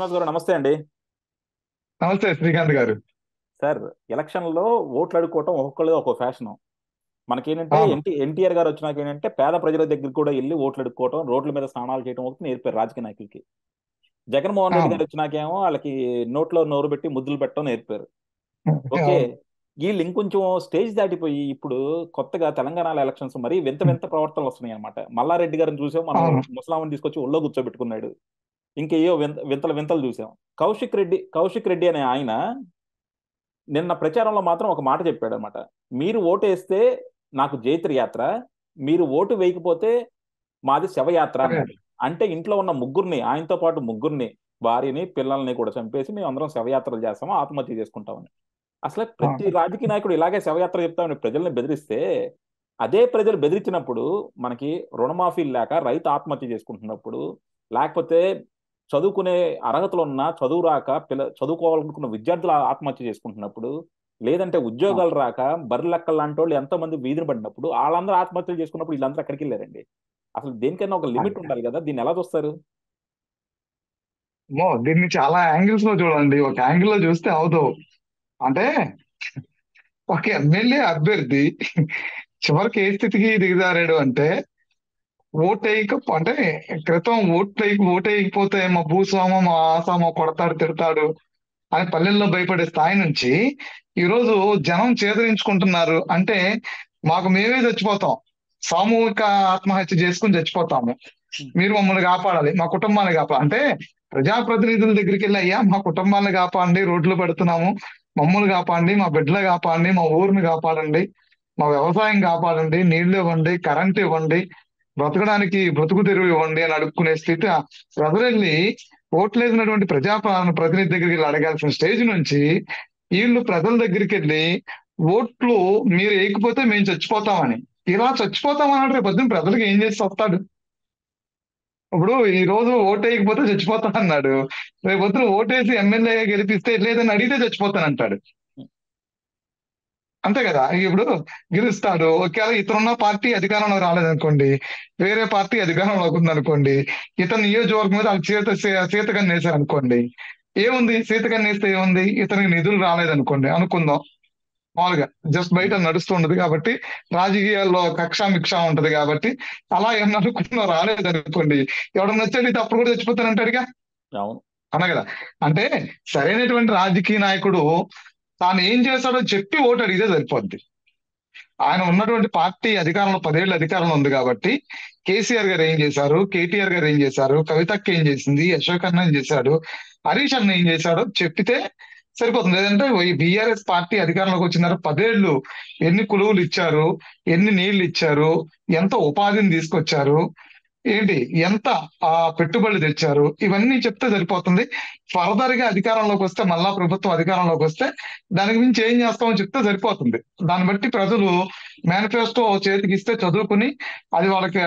శ్రీనివాస్ గారు నమస్తే అండి నమస్తే శ్రీకాంత్ గారు సార్ ఎలక్షన్లో ఓట్లు అడుక్కోవటం ఒక్కొక్కళ్ళు ఒక్కో ఫ్యాషన్ మనకేంటంటే అవును. ఎన్టీ ఎన్టీఆర్ గారు వచ్చినాక ఏంటంటే పేద ప్రజల దగ్గరికి కూడా వెళ్ళి ఓట్లు అడుక్కోవటం రోడ్ల మీద స్నానాలు చేయడం ఒకటి నేర్పారు రాజకీయ నాయకులకి జగన్మోహన్ రెడ్డి అవును. గారు వచ్చినాకేమో వాళ్ళకి నోట్లో నోరు పెట్టి ముద్దులు పెట్టడం నేర్పారు ఓకే అవును. వీళ్ళు ఇంకొంచెం స్టేజ్ దాటిపోయి ఇప్పుడు కొత్తగా తెలంగాణలో ఎలక్షన్స్ మరి వింత వింత ప్రవర్తనలు వస్తున్నాయి అనమాట మల్లారెడ్డి గారిని చూసాం మనం అవును. ముసలామని తీసుకొచ్చి ఒళ్ళో కూర్చోబెట్టుకున్నాడు ఇంకేయో వింత వింతలు వింతలు చూసాం కౌశిక్ రెడ్డి కౌశిక్ రెడ్డి అనే ఆయన నిన్న ప్రచారంలో మాత్రం ఒక మాట చెప్పాడు అనమాట మీరు ఓటు వేస్తే నాకు జైత్ర యాత్ర మీరు ఓటు వేయకపోతే మాది శవయాత్ర అన్నాడు అంటే ఇంట్లో ఉన్న ముగ్గురిని ఆయనతో పాటు ముగ్గురిని భార్యని పిల్లల్ని కూడా చంపేసి మేము అందరం శవయాత్రలు చేస్తాము ఆత్మహత్య చేసుకుంటామని అసలు ప్రతి అవును. రాజకీయ నాయకుడు ఇలాగే శవయాత్ర చెప్తామని ప్రజల్ని బెదిరిస్తే అదే ప్రజలు బెదిరించినప్పుడు మనకి రుణమాఫీ లేక రైతు ఆత్మహత్య చేసుకుంటున్నప్పుడు లేకపోతే చదువుకునే అర్హతలు ఉన్న చదువు రాక పిల్ల చదువుకోవాలనుకున్న విద్యార్థులు ఆత్మహత్య చేసుకుంటున్నప్పుడు లేదంటే ఉద్యోగాలు రాక బర్రె లెక్కలు లాంటి వాళ్ళు ఎంతో మంది వీధిని పడినప్పుడు వాళ్ళందరూ ఆత్మహత్యలు చేసుకున్నప్పుడు వీళ్ళందరూ ఎక్కడికి వెళ్ళారండి అసలు దేనికైనా ఒక లిమిట్ ఉండాలి కదా దీన్ని ఎలా చూస్తారు మో దీన్ని చాలా యాంగిల్స్ లో చూడండి ఒక యాంగిల్ లో చూస్తే అవదు అంటే ఒక ఎమ్మెల్యే అభ్యర్థి చివరికి ఏ స్థితికి దిగజారాడు అంటే ఓట్ వేయక అంటే క్రితం ఓట్ వేయ ఓట్ వేయకపోతే మా భూస్వామ మా ఆసామ కొడతాడు తిడతాడు అని పల్లెల్లో భయపడే స్థాయి నుంచి ఈ రోజు జనం చేదరించుకుంటున్నారు అంటే మాకు మేమే చచ్చిపోతాం సామూహిక ఆత్మహత్య చేసుకుని చచ్చిపోతాము మీరు మమ్మల్ని కాపాడాలి మా కుటుంబాన్ని కాపాడాలి అంటే ప్రజాప్రతినిధుల దగ్గరికి వెళ్ళి అయ్యా మా కుటుంబాన్ని కాపాడండి రోడ్లు పెడుతున్నాము మమ్మల్ని కాపాడండి మా బిడ్డలు కాపాడండి మా ఊరిని కాపాడండి మా వ్యవసాయం కాపాడండి నీళ్లు ఇవ్వండి కరెంట్ ఇవ్వండి బ్రతకడానికి బ్రతుకు తెరువు ఇవ్వండి అని అడుక్కునే స్థితి ఆ ప్రజలు వెళ్ళి ఓట్లేసినటువంటి ప్రజా ప్ర- ప్రతినిధి దగ్గరికి వెళ్ళి అడగాల్సిన స్టేజ్ నుంచి వీళ్ళు ప్రజల దగ్గరికి వెళ్ళి ఓట్లు మీరు వేయకపోతే మేము చచ్చిపోతామని ఇలా చచ్చిపోతామని రేపు పొద్దున్న ప్రజలకు ఏం చేసి వస్తాడు ఇప్పుడు ఈ రోజు ఓటు వేయకపోతే చచ్చిపోతాను అన్నాడు రేపు పొద్దున ఓటేసి ఎమ్మెల్యే గెలిపిస్తే లేదని అడిగితే చచ్చిపోతానంటాడు అంతే కదా ఇప్పుడు గెలుస్తాడు ఒకవేళ ఇతరున్న పార్టీ అధికారంలో రాలేదనుకోండి వేరే పార్టీ అధికారంలోకి ఉందనుకోండి ఇతని నియోజకవర్గం మీద వాళ్ళు సీత సీతకన్ను వేశారు అనుకోండి ఏముంది సీతకన్ను వేస్తే ఏముంది ఇతనికి నిధులు రాలేదనుకోండి అనుకుందాం మామూలుగా జస్ట్ బయట నడుస్తుండదు కాబట్టి రాజకీయాల్లో కక్ష మిక్ష ఉంటది కాబట్టి అలా ఏమన్నా అనుకున్నా రాలేదనుకోండి ఎవడన్నా వచ్చాడు అప్పుడు కూడా చచ్చిపోతానంటాడుగా అవును అన కదా అంటే సరైనటువంటి రాజకీయ నాయకుడు తాను ఏం చేస్తాడో చెప్పి ఓటు అడిగితే సరిపోద్ది ఆయన ఉన్నటువంటి పార్టీ అధికారంలో పదేళ్ళు అధికారంలో ఉంది కాబట్టి కేసీఆర్ గారు ఏం చేశారు కేటీఆర్ గారు ఏం చేశారు కవితక్క ఏం చేసింది అశోక్ అన్న ఏం చేశాడు హరీష్ అన్న ఏం చేశాడో చెప్పితే సరిపోతుంది లేదంటే ఈ బీఆర్ఎస్ పార్టీ అధికారంలోకి వచ్చిన తర్వాత పదేళ్లు ఎన్ని కులువులు ఇచ్చారు ఎన్ని నీళ్లు ఇచ్చారు ఎంత ఉపాధిని తీసుకొచ్చారు ఏంటి ఎంత ఆ పెట్టుబడులు తెచ్చారు ఇవన్నీ చెప్తే సరిపోతుంది ఫర్దర్ గా అధికారంలోకి వస్తే మళ్ళా ప్రభుత్వం అధికారంలోకి వస్తే దానికి మించి ఏం చేస్తామో చెప్తే సరిపోతుంది దాన్ని బట్టి ప్రజలు మేనిఫెస్టో చేతికి ఇస్తే చదువుకుని అది వాళ్ళకి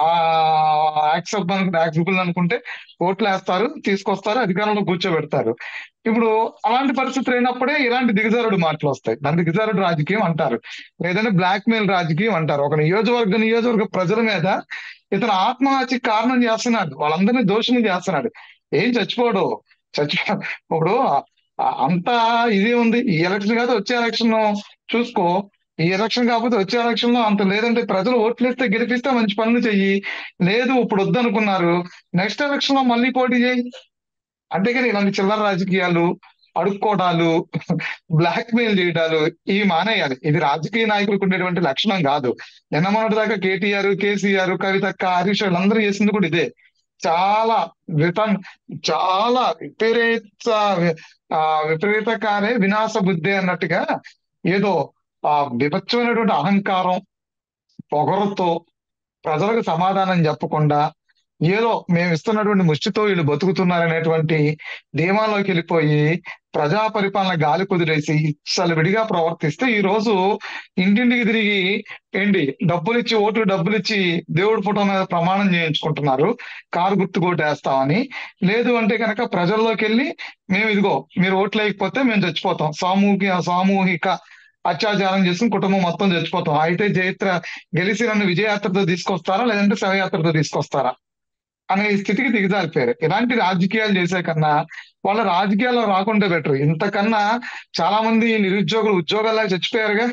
యాక్సెప్ట్ యాక్సెప్టబుల్ అనుకుంటే ఓట్లు వేస్తారు తీసుకొస్తారు అధికారంలో కూర్చోబెడతారు ఇప్పుడు అలాంటి పరిస్థితులు అయినప్పుడే ఇలాంటి దిగజారుడు మాటలు వస్తాయి దాని దిగజారుడు రాజకీయం అంటారు లేదంటే బ్లాక్ మెయిల్ రాజకీయం అంటారు ఒక నియోజకవర్గ నియోజకవర్గ ప్రజల మీద ఇతను ఆత్మహత్యకి కారణం చేస్తున్నాడు వాళ్ళందరినీ దోషం చేస్తున్నాడు ఏం చచ్చిపోడు చచ్చిపో ఇప్పుడు ఆ- అంత ఇది ఉంది ఈ ఎలక్షన్ కాదు వచ్చే ఎలక్షన్ చూసుకో ఈ ఎలక్షన్ కాకపోతే వచ్చే ఎలక్షన్ లో అంత లేదంటే ప్రజలు ఓట్లేస్తే గెలిపిస్తే మంచి పనులు చెయ్యి లేదు ఇప్పుడు వద్దనుకున్నారు నెక్స్ట్ ఎలక్షన్ లో మళ్ళీ పోటీ చేయి అంతేగాని ఇలాంటి చిల్లర రాజకీయాలు అడుక్కోవడాలు బ్లాక్ మెయిల్ చేయడాలు ఇవి మానేయాలి ఇది రాజకీయ నాయకులకు ఉండేటువంటి లక్షణం కాదు నిన్న మొన్నటి దాకా కేటీఆర్ కేసీఆర్ కవితక్క హరీష్ వీళ్ళందరూ చేసింది కూడా ఇదే చాలా వితం చాలా విపరీత ఆ, విపరీతకారే వినాశ బుద్ధి అన్నట్టుగా ఏదో ఆ విభత్సమైనటువంటి అహంకారం పొగరుతో ప్రజలకు సమాధానం చెప్పకుండా ఏదో మేము ఇస్తున్నటువంటి ముష్టితో వీళ్ళు బతుకుతున్నారనేటువంటి ధీమాలోకి వెళ్ళిపోయి ప్రజా పరిపాలన గాలి కుదిరేసి ఇచ్చలు విడిగా ప్రవర్తిస్తే ఈ రోజు ఇంటింటికి తిరిగి ఏంటి డబ్బులు ఇచ్చి ఓట్లు డబ్బులు ఇచ్చి దేవుడి ఫోటో మీద ప్రమాణం చేయించుకుంటున్నారు కారు గుర్తు వేస్తామని లేదు అంటే కనుక ప్రజల్లోకి వెళ్ళి మేము ఇదిగో మీరు ఓట్లు వేయకపోతే మేము చచ్చిపోతాం సామూహిక సామూహిక అత్యాచారం చేసుకుని కుటుంబం మొత్తం చచ్చిపోతాం అయితే జైత్ర గెలిచి నన్ను విజయయాత్రతో తీసుకొస్తారా లేదంటే శవయాత్రతో తీసుకొస్తారా అనే స్థితికి దిగజారిపోయారు ఇలాంటి రాజకీయాలు చేసే కన్నా వాళ్ళ రాజకీయాల్లో రాకుండా బెటర్ ఇంతకన్నా చాలా మంది నిరుద్యోగులు ఉద్యోగాల్లో చచ్చిపోయారుగా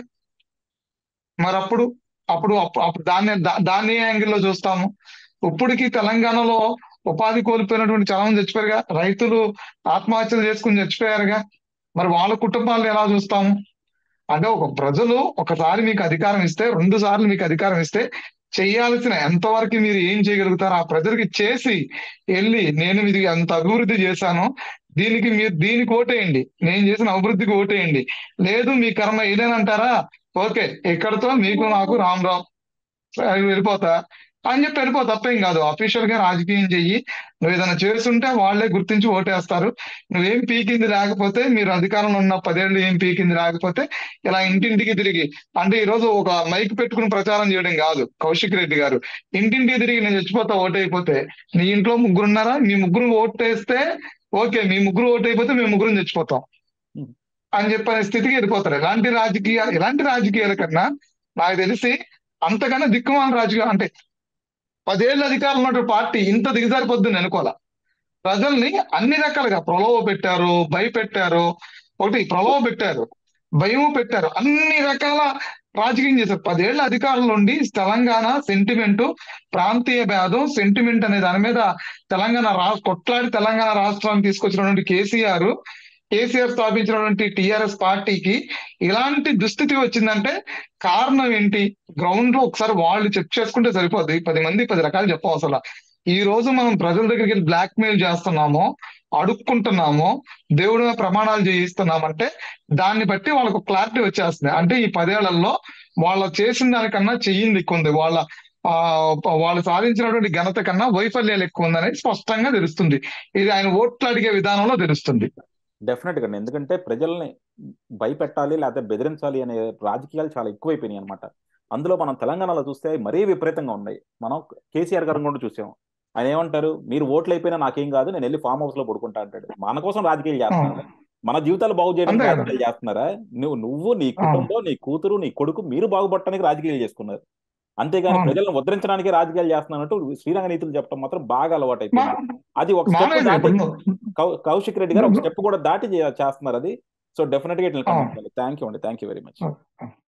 మరి అప్పుడు అప్పుడు అప్పు- అప్పుడు దాన్ని దా- దాన్ని ఏ యాంగిల్లో చూస్తాము ఇప్పటికి తెలంగాణలో ఉపాధి కోల్పోయినటువంటి చాలా మంది చచ్చిపోయారుగా రైతులు ఆత్మహత్యలు చేసుకుని చచ్చిపోయారుగా మరి వాళ్ళ కుటుంబాలను ఎలా చూస్తాము అంటే ఒక ప్రజలు ఒకసారి మీకు అధికారం ఇస్తే రెండు సార్లు మీకు అధికారం ఇస్తే చేయాల్సిన ఎంతవరకు మీరు ఏం చేయగలుగుతారో ఆ ప్రజలకి చేసి వెళ్ళి నేను ఇది అంత అభివృద్ధి చేశాను దీనికి మీరు దీనికి ఓటేయండి నేను చేసిన అభివృద్ధికి ఓటేయండి లేదు మీ కర్మ ఏదేనంటారా ఓకే ఇక్కడతో మీకు నాకు రామ్ రామ్ సరే, వెళ్ళిపోతా అని చెప్పి వెళ్ళిపో తప్పేం కాదు అఫీషియల్ గా రాజకీయం చెయ్యి నువ్వు ఏదైనా చేస్తుంటే వాళ్ళే గుర్తించి ఓటేస్తారు నువ్వేం పీకింది లేకపోతే మీరు అధికారంలో ఉన్న పదేళ్ళు ఏం పీకింది లేకపోతే ఇలా ఇంటింటికి తిరిగి అంటే ఈ రోజు ఒక మైక్ పెట్టుకుని ప్రచారం చేయడం కాదు కౌశిక్ రెడ్డి గారు ఇంటింటికి తిరిగి నేను చచ్చిపోతా ఓటైపోతే నీ ఇంట్లో ముగ్గురు ఉన్నారా మీ ముగ్గురు ఓటేస్తే ఓకే మీ ముగ్గురు ఓటైపోతే మేము ముగ్గురు చచ్చిపోతాం Hmm. అని చెప్పనే స్థితికి వెళ్ళిపోతారు ఎలాంటి రాజకీయ ఎలాంటి రాజకీయాల కన్నా నాకు తెలిసి అంతకన్నా దిక్కుమాల రాజకీయం అంటే పదేళ్ళు అధికారంలో ఉన్న పార్టీ ఇంత దిగజారిపోద్దని అనుకోవాల ప్రజల్ని అన్ని రకాలుగా ప్రలోభ పెట్టారు భయపెట్టారు ఒకటి ప్రలోభ పెట్టారు భయం పెట్టారు అన్ని రకాల రాజకీయం చేశారు పదేళ్ల అధికారంలో ఉండి తెలంగాణ సెంటిమెంట్ ప్రాంతీయ భేదం సెంటిమెంట్ అనే దాని మీద తెలంగాణ రా కొట్లాడి తెలంగాణ రాష్ట్రాన్ని తీసుకొచ్చినటువంటి కేసీఆర్ కేసీఆర్ స్థాపించినటువంటి టిఆర్ఎస్ పార్టీకి ఇలాంటి దుస్థితి వచ్చిందంటే కారణం ఏంటి గ్రౌండ్ లో ఒకసారి వాళ్ళు చెక్ చేసుకుంటే సరిపోద్ది పది మంది పది రకాలు చెప్పవసరం ఈ రోజు మనం ప్రజల దగ్గరికి వెళ్ళి బ్లాక్ మెయిల్ చేస్తున్నామో అడుక్కుంటున్నామో దేవుడి మీద ప్రమాణాలు చేయిస్తున్నామంటే దాన్ని బట్టి వాళ్ళకు క్లారిటీ వచ్చేస్తుంది అంటే ఈ పదేళ్లలో వాళ్ళ చేసిన దానికన్నా చెయ్యింది ఎక్కువ ఉంది వాళ్ళ ఆ వాళ్ళు సాధించినటువంటి ఘనత కన్నా వైఫల్యాలు ఎక్కువ ఉందనేది స్పష్టంగా తెలుస్తుంది ఇది ఆయన ఓట్లు అడిగే విధానంలో తెలుస్తుంది డెఫినెట్ గా ఎందుకంటే ప్రజల్ని భయపెట్టాలి లేకపోతే బెదిరించాలి అనే రాజకీయాలు చాలా ఎక్కువైపోయినాయి అనమాట అందులో మనం తెలంగాణలో చూస్తే మరీ విపరీతంగా ఉన్నాయి మనం కేసీఆర్ గారు కూడా చూసాం ఆయన ఏమంటారు మీరు ఓట్లు అయిపోయినా నాకేం కాదు నేను వెళ్ళి ఫామ్ హౌస్ లో పడుకుంటా అంటాడు మన కోసం రాజకీయాలు చేస్తున్నారా మన జీవితాలు బాగు చేయడానికి అంతే కదా. రాజకీయాలు చేస్తున్నారా నువ్వు నువ్వు నీ కుటుంబం నీ కూతురు నీ కొడుకు మీరు బాగుపడటానికి రాజకీయాలు చేసుకున్నారు అంతేగాని అవును. ప్రజలను ఉద్ధరించడానికి రాజకీయాలు చేస్తున్నట్టు శ్రీరంగ నీతులు చెప్పడం మాత్రం బాగా అలవాటు అయిపోయింది అది ఒక స్టెప్ మానేది దాటి ఇప్పుడు కౌ- కౌశిక్ రెడ్డి గారు ఒక నువ్వు- స్టెప్ కూడా దాటి చే- చేస్తున్నారు అది సో డెఫినెట్ గా ఇట్లా ఆ. థ్యాంక్ యూ అండి థ్యాంక్ యూ వెరీ మచ్ ఆ.